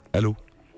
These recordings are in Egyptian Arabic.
الو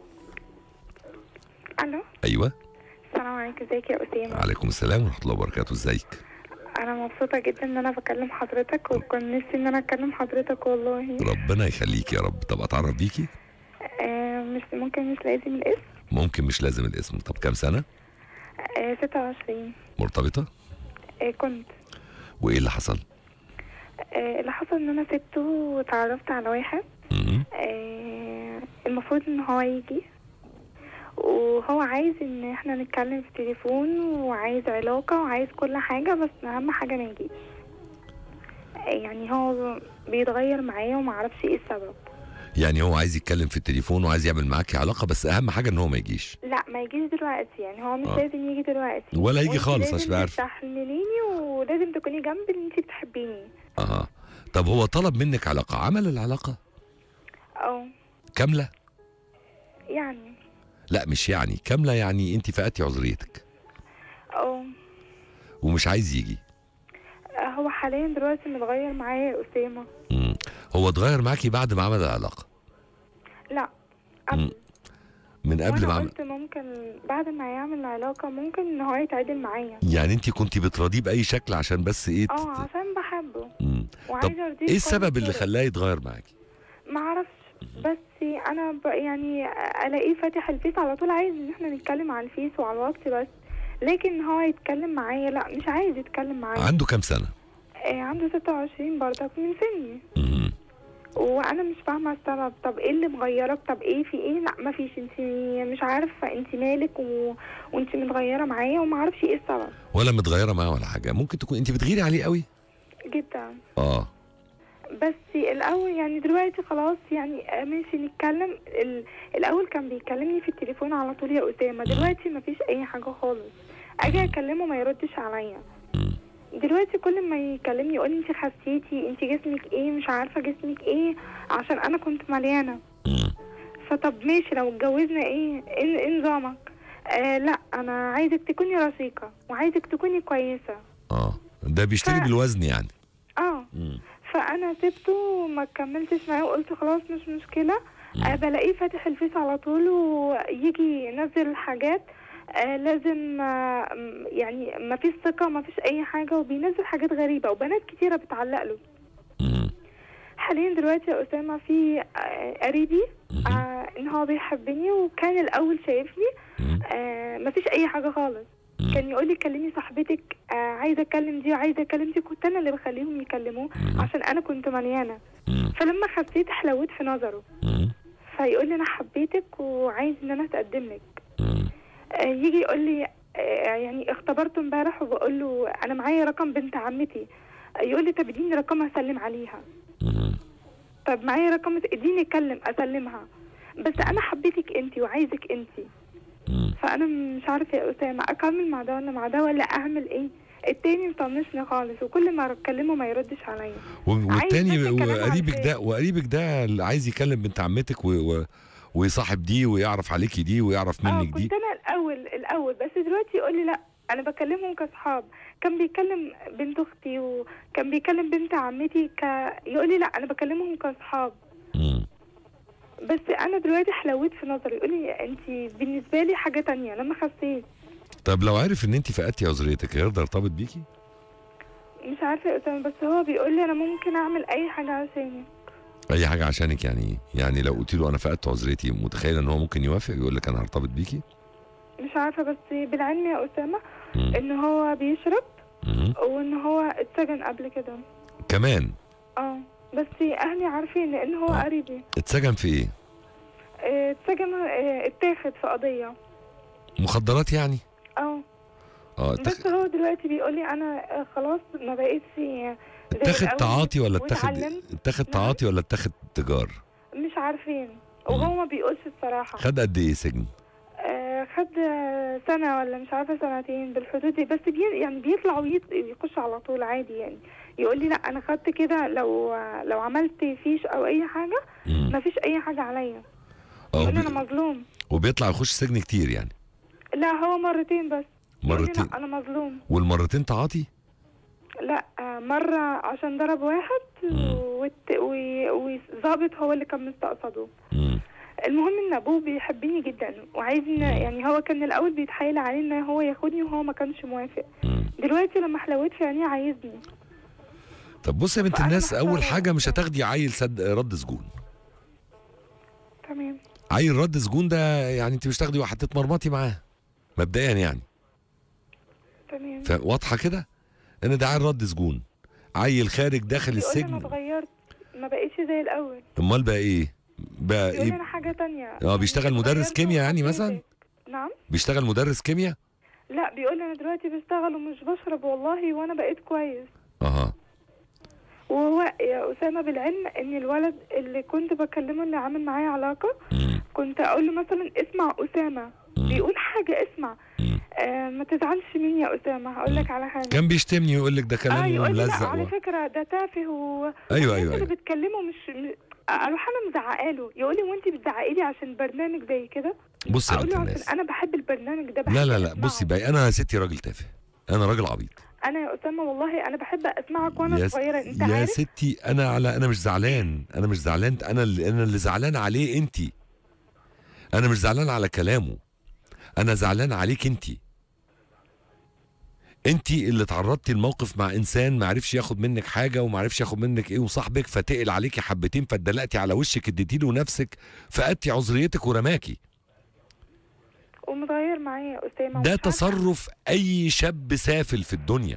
الو ايوه السلام عليكم ازيك يا اسامه عليكم السلام ورحمه الله وبركاته ازيك انا مبسوطه جدا ان انا بكلم حضرتك وكنت نفسي ان انا اكلم حضرتك والله ربنا يخليك يا رب طب اتعرف بيكي آه مش ممكن مش لازم الاسم ممكن مش لازم الاسم طب كام سنه آه 26 مرتبطه آه كنت وايه اللي حصل آه اللي حصل ان انا سبته وتعرفت على واحد مم. آه المفروض ان هو يجي وهو عايز ان احنا نتكلم في التليفون وعايز علاقة وعايز كل حاجة بس اهم حاجة ما يجيش آه، يعني هو بيتغير معايا ومعرفش ايه السبب يعني هو عايز يتكلم في التليفون وعايز يعمل معاكي علاقه بس اهم حاجه ان هو ما يجيش لا ما يجيش دلوقتي يعني هو مش آه. لازم يجي دلوقتي ولا يجي وانت خالص لازم عشان عارف تستحمليني ولازم تكوني جنبي ان انت بتحبيني اها طب هو طلب منك علاقه عمل العلاقه او كامله يعني لا مش يعني كامله يعني انت فقدتي عذريتك او ومش عايز يجي هو حاليا دلوقتي متغير معايا يا اسامه مم. هو اتغير معاكي بعد ما عمل العلاقه لا مم. قبل من قبل ما وانا عمل قلت ممكن بعد ما يعمل العلاقه ممكن ان هو يتعدل معايا يعني انت كنت بتراضيه باي شكل عشان بس ايه اه تت- عشان بحبه مم. وعايزه ارضيه ايه السبب اللي خلاه يتغير معاكي ما اعرفش بس انا ب... يعني الاقيه فاتح الفيس على طول عايز ان احنا نتكلم على الفيس وعلى الواتس بس لكن هو يتكلم معايا لا مش عايز يتكلم معايا عنده كام سنه آه عنده 26 برضك من سني مم. وانا مش فاهمه السبب طب ايه اللي مغيرك طب ايه في ايه لا ما فيش انت مش عارفه انت مالك و... وانت متغيره معايا وما اعرفش ايه السبب ولا متغيره معاه ولا حاجه ممكن تكون انت بتغيري عليه قوي جدا اه بس الاول يعني دلوقتي خلاص يعني آه، ماشي نتكلم ال... الاول كان بيكلمني في التليفون على طول يا اسامه دلوقتي ما فيش اي حاجه خالص اجي اكلمه ما يردش عليا مم. دلوقتي كل ما يكلمني يقول لي انت خسيتي انت جسمك ايه مش عارفه جسمك ايه عشان انا كنت مليانه مم. فطب ماشي لو اتجوزنا ايه ايه إيه نظامك آه لا انا عايزك تكوني رشيقه وعايزك تكوني كويسه اه ده بيشتري ف- بالوزن يعني اه مم. فانا سبته وما كملتش معاه وقلت خلاص مش مشكله آه بلاقيه فاتح الفيس على طول ويجي ينزل حاجات آه لازم آه م- يعني ما فيش ثقه ما فيش اي حاجه وبينزل حاجات غريبه وبنات كتيره بتعلق له مم. حاليا دلوقتي يا اسامه في آه قريبي مم. آه ان هو بيحبني وكان الاول شايفني مم. آه مفيش اي حاجه خالص مم. كان يقول لي كلمي صاحبتك آه عايزه اكلم دي وعايزه اكلم دي كنت انا اللي بخليهم يكلموه مم. عشان انا كنت مليانه مم. فلما خسيت حلوت في نظره مم. فيقول لي انا حبيتك وعايز ان انا اتقدم لك مم. آه يجي يقول لي آه يعني اختبرته امبارح وبقول له انا معايا رقم بنت عمتي آه يقول لي طب اديني رقمها اسلم عليها مم. طب معايا رقم اديني اكلم اسلمها بس انا حبيتك انت وعايزك انت مم. فانا مش عارفه يا اسامه اكمل مع ده ولا مع ده ولا اعمل ايه التاني مطنشني خالص وكل ما اكلمه ما يردش عليا و- والتاني بس الكلام على وقريبك الفيس. ده وقريبك ده اللي عايز يكلم بنت عمتك و... و... ويصاحب دي ويعرف عليكي دي ويعرف اه منك دي كنت انا الاول الاول بس دلوقتي يقول لي لا انا بكلمهم كاصحاب كان بيكلم بنت اختي وكان بيكلم بنت عمتي ك يقول لي لا انا بكلمهم كاصحاب مم. بس انا دلوقتي حلوت في نظري يقول لي انت بالنسبه لي حاجه تانية لما خسيت طب لو عرف ان انت فقدتي عذريتك يقدر يرتبط بيكي مش عارفه يا اسامه بس هو بيقول لي انا ممكن اعمل اي حاجه عشانك اي حاجه عشانك يعني ايه يعني لو قلت له انا فقدت عذريتي متخيله ان هو ممكن يوافق يقول لك انا هرتبط بيكي مش عارفه بس بالعلم يا اسامه مم. ان هو بيشرب مم. وان هو اتسجن قبل كده كمان اه بس اهلي عارفين لان هو آه. قريبي اتسجن في ايه اه، اتسجن اه، اتاخد في قضيه مخدرات يعني اه اه بس اتخ... هو دلوقتي بيقول لي انا اه، خلاص ما بقيتش زي اتاخد الأول تعاطي ولا اتاخد واتعلمت. اتاخد نعم. تعاطي ولا اتاخد تجار مش عارفين وهو ما بيقولش الصراحه خد قد ايه سجن آه، خد آه، سنة ولا مش عارفة سنتين بالحدود دي بس بي يعني بيطلع ويط- ويخش على طول عادي يعني يقول لي لا انا خدت كده لو لو عملت فيش او اي حاجة مم. ما فيش اي حاجة عليا اه يقول لي وبي... انا مظلوم وبيطلع يخش سجن كتير يعني لا هو مرتين بس يقول لي مرتين لا انا مظلوم والمرتين تعاطي لا آه، مرة عشان ضرب واحد مم. والت- و- وظابط هو اللي كان مستقصده مم. المهم ان ابوه بيحبني جدا وعايزني يعني هو كان الاول بيتحايل عليه ان هو ياخدني وهو ما كانش موافق مم. دلوقتي لما حلوت في عينيه عايزني طب بص يا بنت فأنا الناس اول محتارة. حاجه مش هتاخدي عيل سد رد سجون تمام عيل رد سجون ده يعني انت مش تاخدي واحد تتمرمطي معاه مبدئيا يعني تمام فواضحه كده ان ده عيل رد سجون عيل خارج داخل بيقول لي انا السجن اتغيرت ما بقيتش زي الاول امال بقى ايه بقى بيقول لي ايه انا حاجه تانية اه بيشتغل مدرس اتغيرت كيمياء يعني مثلا؟ وحبيتك. نعم بيشتغل مدرس كيمياء لا بيقول لي انا دلوقتي بشتغل ومش بشرب والله وانا بقيت كويس اها وهو يا اسامه بالعلم ان الولد اللي كنت بكلمه اللي عامل معايا علاقه مم. كنت اقول له مثلا اسمع اسامه مم. بيقول حاجه اسمع مم. آه ما تزعلش مني يا اسامه هقول لك على حاجه كان بيشتمني ويقول لك ده اه كلام يقول لي لا ملزق على و... فكره ده تافه و... ايوه وانت ايوه اللي ايوه بتكلمه مش م- اروح انا مزعقه له يقول لي وانت بتزعقي لي عشان برنامج زي كده بصي يا اقول بنت له الناس عشان انا بحب البرنامج ده بحب لا لا لا أسمعه. بصي بقى انا يا ستي راجل تافه انا راجل عبيط انا يا اسامه والله انا بحب اسمعك وانا يا س- صغيره انت يا عارف ستي انا على انا مش زعلان انا مش زعلان انا اللي انا اللي زعلان عليه انت انا مش زعلان على كلامه انا زعلان عليك انت انت اللي تعرضتي لموقف مع انسان ما عرفش ياخد منك حاجه وما عرفش ياخد منك ايه وصاحبك فتقل عليكي حبتين فاتدلقتي على وشك اديتي له نفسك فقدتي عذريتك ورماكي ومتغير معايا يا اسامه ده ومش عارفة- تصرف اي شاب سافل في الدنيا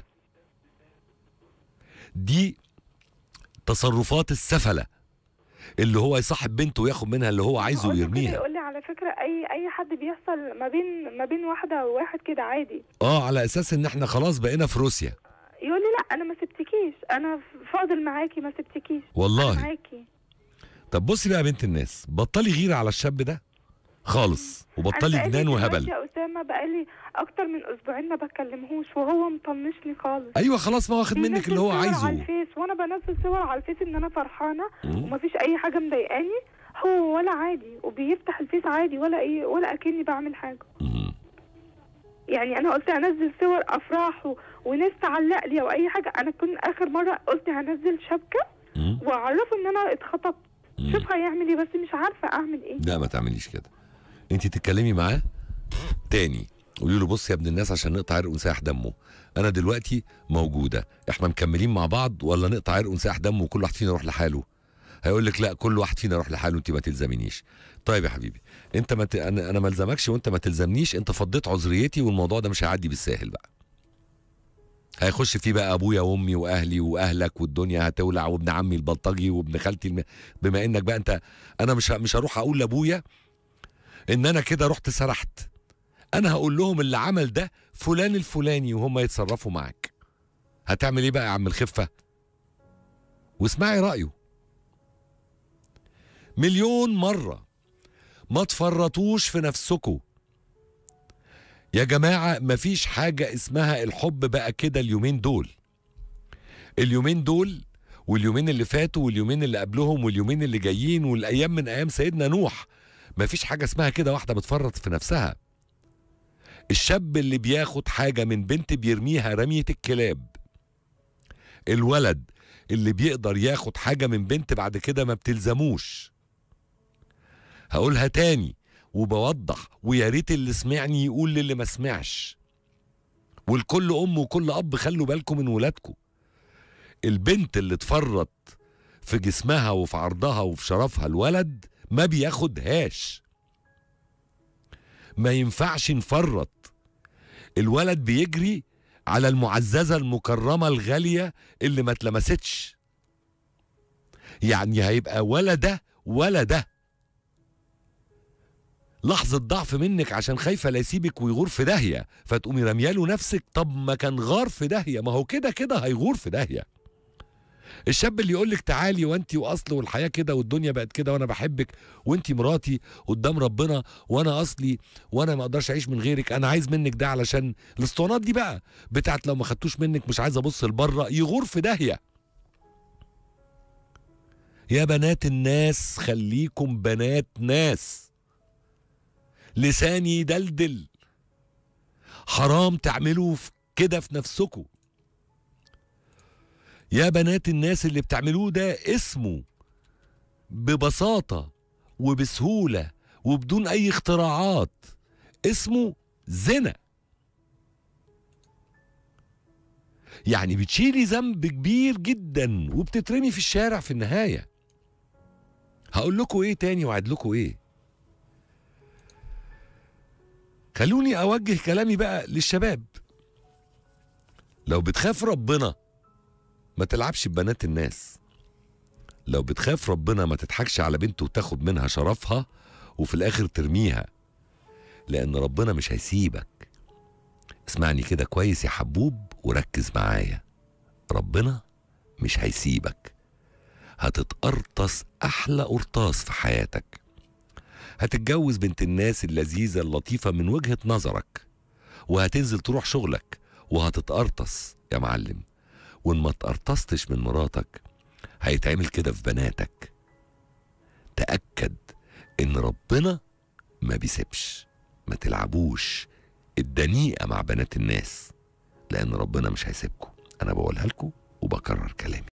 دي تصرفات السفله اللي هو يصاحب بنته وياخد منها اللي هو عايزه هقول له كده ويرميها يقول لي على فكره اي اي حد بيحصل ما بين ما بين واحده وواحد كده عادي اه على اساس ان احنا خلاص بقينا في روسيا يقول لي لا انا ما سبتكيش انا فاضل معاكي ما سبتكيش والله أنا معاكي طب بصي بقى يا بنت الناس بطلي غيره على الشاب ده خالص وبطلي أنا جنان بقالي وهبل دلوقتي يا اسامه بقالي اكتر من اسبوعين ما بكلمهوش وهو مطنشني خالص ايوه خلاص ما واخد منك بينزل اللي هو صور على عايزه الفيس وانا بنزل صور على الفيس ان انا فرحانه مم. ومفيش اي حاجه مضايقاني هو ولا عادي وبيفتح الفيس عادي ولا ايه ولا اكني بعمل حاجه مم. يعني انا قلت انزل صور افراح و... وناس تعلق لي او اي حاجه انا كنت اخر مره قلت هنزل شبكه مم. واعرفه ان انا اتخطبت مم. شوف هيعمل ايه بس مش عارفه اعمل ايه لا ما تعمليش كده انت تتكلمي معاه تاني قولي له بص يا ابن الناس عشان نقطع عرق ونسيح دمه انا دلوقتي موجوده احنا مكملين مع بعض ولا نقطع عرق ونسيح دمه وكل واحد فينا يروح لحاله هيقول لك لا كل واحد فينا يروح لحاله انت ما تلزمينيش طيب يا حبيبي انت ما ت... انا انا ما الزمكش وانت ما تلزمنيش انت فضيت عذريتي والموضوع ده مش هيعدي بالساهل بقى هيخش فيه بقى ابويا وامي واهلي واهلك والدنيا هتولع وابن عمي البلطجي وابن خالتي الم... بما انك بقى انت انا مش ه- مش هروح اقول لابويا ان انا كده رحت سرحت انا هقول لهم اللي عمل ده فلان الفلاني وهم يتصرفوا معاك هتعمل ايه بقى يا عم الخفه واسمعي رايه مليون مره ما تفرطوش في نفسكم يا جماعه مفيش حاجه اسمها الحب بقى كده اليومين دول اليومين دول واليومين اللي فاتوا واليومين اللي قبلهم واليومين اللي جايين والايام من ايام سيدنا نوح مفيش حاجه اسمها كده واحده بتفرط في نفسها الشاب اللي بياخد حاجه من بنت بيرميها رميه الكلاب الولد اللي بيقدر ياخد حاجه من بنت بعد كده ما بتلزموش هقولها تاني وبوضح ويا ريت اللي سمعني يقول للي ما سمعش والكل ام وكل اب خلوا بالكم من ولادكم البنت اللي تفرط في جسمها وفي عرضها وفي شرفها الولد ما بياخدهاش ما ينفعش نفرط الولد بيجري على المعززة المكرمة الغالية اللي ما اتلمستش يعني هيبقى ولا ده ولا ده لحظة ضعف منك عشان خايفة لا يسيبك ويغور في داهية فتقومي رمياله نفسك طب ما كان غار في داهية ما هو كده كده هيغور في داهية الشاب اللي يقولك تعالي وانت واصل والحياه كده والدنيا بقت كده وانا بحبك وانت مراتي قدام ربنا وانا اصلي وانا ما اقدرش اعيش من غيرك انا عايز منك ده علشان الاسطوانات دي بقى بتاعت لو ما خدتوش منك مش عايز ابص لبره يغور في داهيه يا بنات الناس خليكم بنات ناس لساني دلدل حرام تعملوا في- كده في نفسكم يا بنات الناس اللي بتعملوه ده اسمه ببساطة وبسهولة وبدون أي اختراعات اسمه زنا يعني بتشيلي ذنب كبير جدا وبتترمي في الشارع في النهاية هقول لكم ايه تاني وعد لكم ايه خلوني اوجه كلامي بقى للشباب لو بتخاف ربنا ما تلعبش ببنات الناس لو بتخاف ربنا ما تضحكش على بنت وتاخد منها شرفها وفي الاخر ترميها لان ربنا مش هيسيبك اسمعني كده كويس يا حبوب وركز معايا ربنا مش هيسيبك هتتقرطس احلى قرطاس في حياتك هتتجوز بنت الناس اللذيذه اللطيفه من وجهه نظرك وهتنزل تروح شغلك وهتتقرطس يا معلم وان ما اتقرطستش من مراتك هيتعمل كده في بناتك تاكد ان ربنا ما بيسيبش ما تلعبوش الدنيئه مع بنات الناس لان ربنا مش هيسيبكم انا بقولها لكم وبكرر كلامي